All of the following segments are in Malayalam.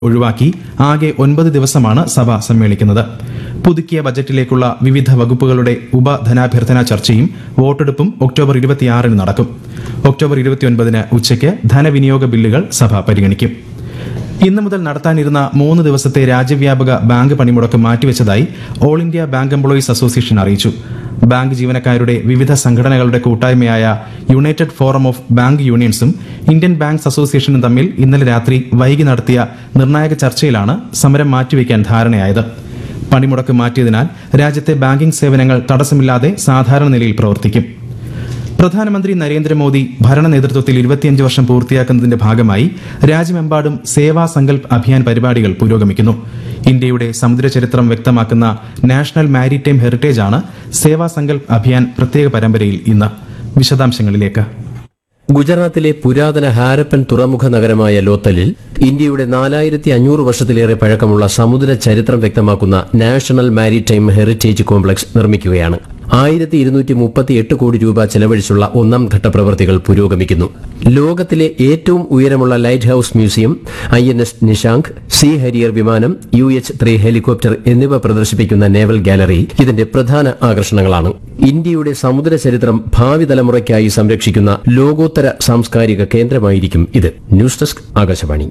ഒഴിവാക്കി ആകെ ഒൻപത് ദിവസമാണ് സഭ സമ്മേളിക്കുന്നത് പുതുക്കിയ ബജറ്റിലേക്കുള്ള വിവിധ വകുപ്പുകളുടെ ഉപധനാഭ്യർത്ഥന ചർച്ചയും വോട്ടെടുപ്പും ഒക്ടോബർ ഇരുപത്തിയാറിന് നടക്കും ഒക്ടോബർ ഇരുപത്തിയൊൻപതിന് ഉച്ചയ്ക്ക് ധനവിനിയോഗ ബില്ലുകൾ സഭ പരിഗണിക്കും ഇന്നു മുതൽ നടത്താനിരുന്ന മൂന്ന് ദിവസത്തെ രാജ്യവ്യാപക ബാങ്ക് പണിമുടക്ക് മാറ്റിവെച്ചതായി All India Bank Employees Association അറിയിച്ചു ബാങ്ക് ജീവനക്കാരുടെ വിവിധ സംഘടനകളുടെ കൂട്ടായ്മയായ യുണൈറ്റഡ് ഫോറം ഓഫ് ബാങ്ക് യൂണിയൻസും ഇന്ത്യൻ ബാങ്ക്സ് അസോസിയേഷനും തമ്മിൽ ഇന്നലെ രാത്രി വൈകി നടത്തിയ നിർണായക ചർച്ചയിലാണ് സമരം മാറ്റിവെക്കാൻ ധാരണയായത് പണിമുടക്ക് മാറ്റിയതിനാൽ രാജ്യത്തെ ബാങ്കിംഗ് സേവനങ്ങൾ തടസ്സമില്ലാതെ സാധാരണ നിലയിൽ പ്രവർത്തിക്കും പ്രധാനമന്ത്രി നരേന്ദ്രമോദി ഭരണ നേതൃത്വത്തിൽ ഇരുപത്തിയഞ്ച് വർഷം പൂർത്തിയാക്കുന്നതിന്റെ ഭാഗമായി രാജ്യമെമ്പാടും സേവാ സങ്കൽപ് അഭിയാൻ പരിപാടികൾ പുരോഗമിക്കുന്നു ഇന്ത്യയുടെ സമുദ്ര ചരിത്രം വ്യക്തമാക്കുന്ന നാഷണൽ മാരിടൈം ഹെറിറ്റേജ് ആണ് സേവാ സങ്കൽപ് അഭിയാൻ പ്രത്യേക പരമ്പരയിൽ ഇന്ന് വിശദാംശങ്ങളിലേക്ക് ഗുജറാത്തിലെ പുരാതന ഹാരപ്പൻ തുറമുഖ നഗരമായ ലോത്തലിൽ ഇന്ത്യയുടെ നാലായിരത്തി അഞ്ഞൂറ് വർഷത്തിലേറെ പഴക്കമുള്ള സമുദ്ര ചരിത്രം വ്യക്തമാക്കുന്ന നാഷണൽ മാരിടൈം ഹെറിറ്റേജ് കോംപ്ലക്സ് നിർമ്മിക്കുകയാണ് ആയിരത്തി ഇരുന്നൂറ്റി മുപ്പത്തി എട്ട് കോടി രൂപ ചെലവഴിച്ചുള്ള ഒന്നാം ഘട്ട പ്രവൃത്തികൾ പുരോഗമിക്കുന്നു ലോകത്തിലെ ഏറ്റവും ഉയരമുള്ള lighthouse museum I N S Nishank sea Harrier വിമാനം യു എച്ച് ത്രീ ഹെലികോപ്റ്റർ എന്നിവ പ്രദർശിപ്പിക്കുന്ന നേവൽ ഗാലറി ഇതിന്റെ പ്രധാന ആകർഷണങ്ങളാണ് ഇന്ത്യയുടെ സമുദ്ര ചരിത്രം ഭാവി തലമുറയ്ക്കായി സംരക്ഷിക്കുന്ന ലോകോത്തര സാംസ്കാരിക കേന്ദ്രമായിരിക്കും ഇത് ന്യൂസ് ഡെസ്ക് ആകാശവാണി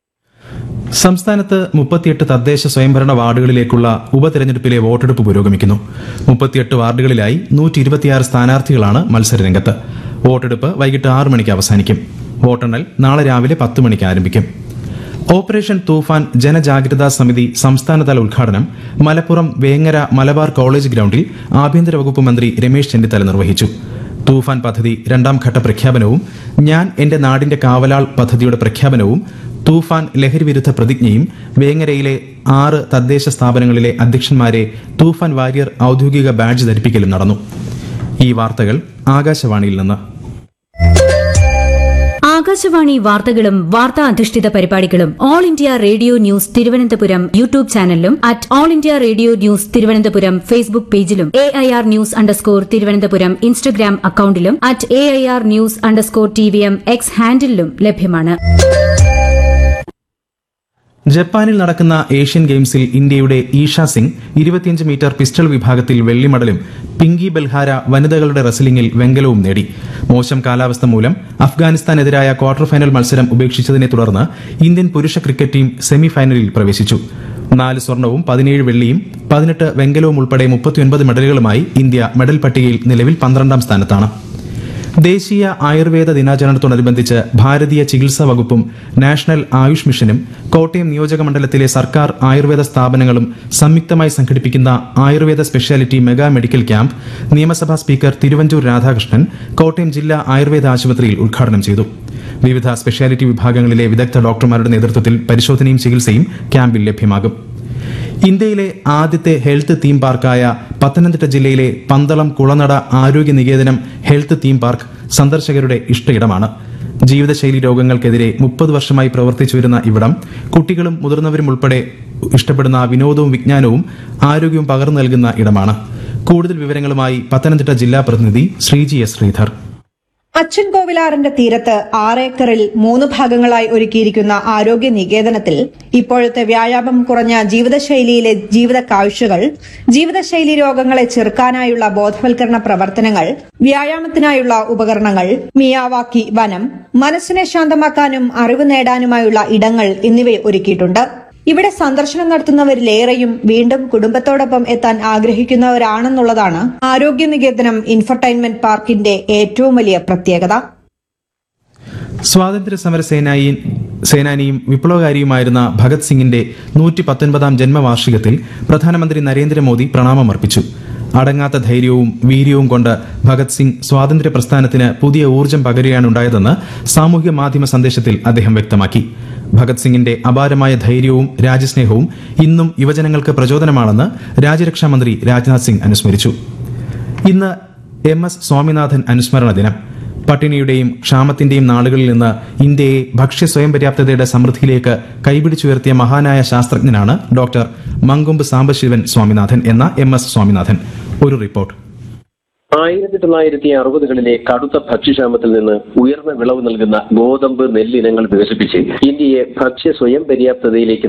സംസ്ഥാനത്ത് മുപ്പത്തിയെട്ട് തദ്ദേശ സ്വയംഭരണ വാർഡുകളിലേക്കുള്ള ഉപതെരഞ്ഞെടുപ്പിലെ വോട്ടെടുപ്പ് പുരോഗമിക്കുന്നു മുപ്പത്തിയെട്ട് വാർഡുകളിലായി നൂറ്റി ഇരുപത്തിയാറ് സ്ഥാനാർത്ഥികളാണ് മത്സരരംഗത്ത് വോട്ടെടുപ്പ് വൈകിട്ട് ആറ് മണിക്ക് അവസാനിക്കും വോട്ടെണ്ണൽ നാളെ രാവിലെ പത്ത് മണിക്ക് ആരംഭിക്കും ഓപ്പറേഷൻ തൂഫാൻ ജനജാഗ്രതാ സമിതി സംസ്ഥാനതല ഉദ്ഘാടനം മലപ്പുറം വേങ്ങര മലബാർ കോളേജ് ഗ്രൌണ്ടിൽ ആഭ്യന്തര വകുപ്പ് മന്ത്രി രമേശ് ചെന്നിത്തല നിർവഹിച്ചു തൂഫാൻ പദ്ധതി രണ്ടാം ഘട്ട പ്രഖ്യാപനവും ഞാൻ എന്റെ നാടിന്റെ കാവലാൾ പദ്ധതിയുടെ പ്രഖ്യാപനവും തൂഫാൻ ലഹരി വിരുദ്ധ പ്രതിജ്ഞയും വേങ്ങരയിലെ ആറ് തദ്ദേശ സ്ഥാപനങ്ങളിലെ അധ്യക്ഷന്മാരെ തൂഫാൻ വാരിയർ ഔദ്യോഗിക ബാഡ്ജ് ധരിപ്പിക്കലും നടന്നു ഈ വാർത്തകൾ ആകാശവാണിയിൽ നിന്ന് ആകാശവാണി വാർത്തകളും വാർത്താ അധിഷ്ഠിത പരിപാടികളും All India Radio news Thiruvananthapuram YouTube ചാനലിലും at All India Radio news Thiruvananthapuram Facebook പേജിലും A I R news underscore Thiruvananthapuram Instagram അക്കൌണ്ടിലും at A I R news underscore T V M X ഹാൻഡിലും ലഭ്യമാണ് ജപ്പാനിൽ നടക്കുന്ന ഏഷ്യൻ ഗെയിംസിൽ ഇന്ത്യയുടെ ഈഷ സിംഗ് ഇരുപത്തിയഞ്ച് മീറ്റർ പിസ്റ്റൾ വിഭാഗത്തിൽ വെള്ളി മെഡലും പിങ്കി ബൽഹാര വനിതകളുടെ റെസ്ലിംഗിൽ വെങ്കലവും നേടി മോശം കാലാവസ്ഥ മൂലം അഫ്ഗാനിസ്ഥാനെതിരായ ക്വാർട്ടർ ഫൈനൽ മത്സരം ഉപേക്ഷിച്ചതിനെ തുടർന്ന് ഇന്ത്യൻ പുരുഷ ക്രിക്കറ്റ് ടീം സെമി ഫൈനലിൽ പ്രവേശിച്ചു നാല് സ്വർണവും പതിനേഴ് വെള്ളിയും പതിനെട്ട് വെങ്കലവും ഉൾപ്പെടെ മുപ്പത്തിയൊൻപത് മെഡലുകളുമായി ഇന്ത്യ മെഡൽ പട്ടികയിൽ നിലവിൽ പന്ത്രണ്ടാം സ്ഥാനത്താണ് ദേശീയ ആയുർവേദ ദിനാചരണത്തോടനുബന്ധിച്ച് ഭാരതീയ ചികിത്സാ വകുപ്പും നാഷണൽ ആയുഷ് മിഷനും കോട്ടയം നിയോജക മണ്ഡലത്തിലെ സർക്കാർ ആയുർവേദ സ്ഥാപനങ്ങളും സംയുക്തമായി സംഘടിപ്പിക്കുന്ന Ayurveda speciality mega medical camp നിയമസഭാ സ്പീക്കർ തിരുവഞ്ചൂർ രാധാകൃഷ്ണൻ കോട്ടയം ജില്ലാ ആയുർവേദ ആശുപത്രിയിൽ ഉദ്ഘാടനം ചെയ്തു വിവിധ സ്പെഷ്യാലിറ്റി വിഭാഗങ്ങളിലെ വിദഗ്ധ ഡോക്ടർമാരുടെ നേതൃത്വത്തിൽ പരിശോധനയും ചികിത്സയും ക്യാമ്പിൽ ലഭ്യമാകും ഇന്ത്യയിലെ ആദ്യത്തെ ഹെൽത്ത് തീം പാർക്കായ പത്തനംതിട്ട ജില്ലയിലെ പന്തളം കുളനട ആരോഗ്യ നികേതനം ഹെൽത്ത് തീം പാർക്ക് സന്ദർശകരുടെ ഇഷ്ടയിടമാണ് ജീവിതശൈലി രോഗങ്ങൾക്കെതിരെ മുപ്പത് വർഷമായി പ്രവർത്തിച്ചു വരുന്ന ഇവിടം കുട്ടികളും മുതിർന്നവരും ഉൾപ്പെടെ ഇഷ്ടപ്പെടുന്ന വിനോദവും വിജ്ഞാനവും ആരോഗ്യവും പകർന്നു നൽകുന്ന ഇടമാണ് കൂടുതൽ വിവരങ്ങളുമായി പത്തനംതിട്ട ജില്ലാ പ്രതിനിധി ശ്രീജി എസ് ശ്രീധർ അച്ഛൻ കോവിലാറിന്റെ തീരത്ത് ആറേക്കറിൽ മൂന്ന് ഭാഗങ്ങളായി ഒരുക്കിയിരിക്കുന്ന ആരോഗ്യ നികേതനത്തിൽ ഇപ്പോഴത്തെ വ്യായാമം കുറഞ്ഞ ജീവിതശൈലിയിലെ ജീവിത കാഴ്ചകൾ ജീവിതശൈലി രോഗങ്ങളെ ചെറുക്കാനായുള്ള ബോധവൽക്കരണ പ്രവർത്തനങ്ങൾ വ്യായാമത്തിനായുള്ള ഉപകരണങ്ങൾ മിയാവാക്കി വനം മനസ്സിനെ ശാന്തമാക്കാനും അറിവ് നേടാനുമായുള്ള ഇടങ്ങൾ എന്നിവ ഒരുക്കിയിട്ടുണ്ട് ഇവിടെ സന്ദർശനം നടത്തുന്നവരിലേറെയും വീണ്ടും കുടുംബത്തോടൊപ്പം എത്താൻ ആഗ്രഹിക്കുന്നവരാണെന്നുള്ളതാണ് ആരോഗ്യ നികേതനം ഇൻഫർടൈൻമെന്റ് പാർക്കിന്റെ ഏറ്റവും വലിയ പ്രത്യേകത സ്വാതന്ത്ര്യ സമര സേനായി സേനാനിയും വിപ്ലവകാരിയുമായിരുന്ന ഭഗത് സിംഗിന്റെ നൂറ്റി പത്തൊൻപതാം ജന്മവാർഷികത്തിൽ പ്രധാനമന്ത്രി നരേന്ദ്രമോദി പ്രണാമമർപ്പിച്ചു അടങ്ങാത്ത ധൈര്യവും വീര്യവും കൊണ്ട് ഭഗത് സിംഗ് സ്വാതന്ത്ര്യ പ്രസ്ഥാനത്തിന് പുതിയ ഊർജ്ജം പകരുകയാണുണ്ടായതെന്ന് സാമൂഹ്യ മാധ്യമ സന്ദേശത്തിൽ അദ്ദേഹം വ്യക്തമാക്കി ഭഗത് സിംഗിന്റെ അപാരമായ ധൈര്യവും രാജ്യസ്നേഹവും ഇന്നും യുവജനങ്ങൾക്ക് പ്രചോദനമാണെന്ന് രാജ്യരക്ഷാമന്ത്രി രാജ്നാഥ് സിംഗ് അനുസ്മരിച്ചു ഇന്ന് എം എസ് സ്വാമിനാഥൻ അനുസ്മരണ ദിനം പട്ടിണിയുടെയും ക്ഷാമത്തിന്റെയും നാളുകളിൽ നിന്ന് ഇന്ത്യയെ ഭക്ഷ്യ സ്വയം പര്യാപ്തതയുടെ സമൃദ്ധിയിലേക്ക് കൈപിടിച്ചുയർത്തിയ മഹാനായ ശാസ്ത്രജ്ഞനാണ് ഡോക്ടർ മങ്കൊമ്പ് സാംബശിവൻ സ്വാമിനാഥൻ എന്ന എം എസ് സ്വാമിനാഥൻ ഒരു റിപ്പോർട്ട് ആയിരത്തി തൊള്ളായിരത്തി അറുപതുകളിലെ കടുത്ത ഭക്ഷ്യക്ഷാമത്തിൽ നിന്ന് ഉയർന്ന വിളവ് നൽകുന്ന ഗോതമ്പ് നെല്ലിനങ്ങൾ വികസിപ്പിച്ച് ഇന്ത്യയെ ഭക്ഷ്യ സ്വയം പര്യാപ്തതയിലേക്ക്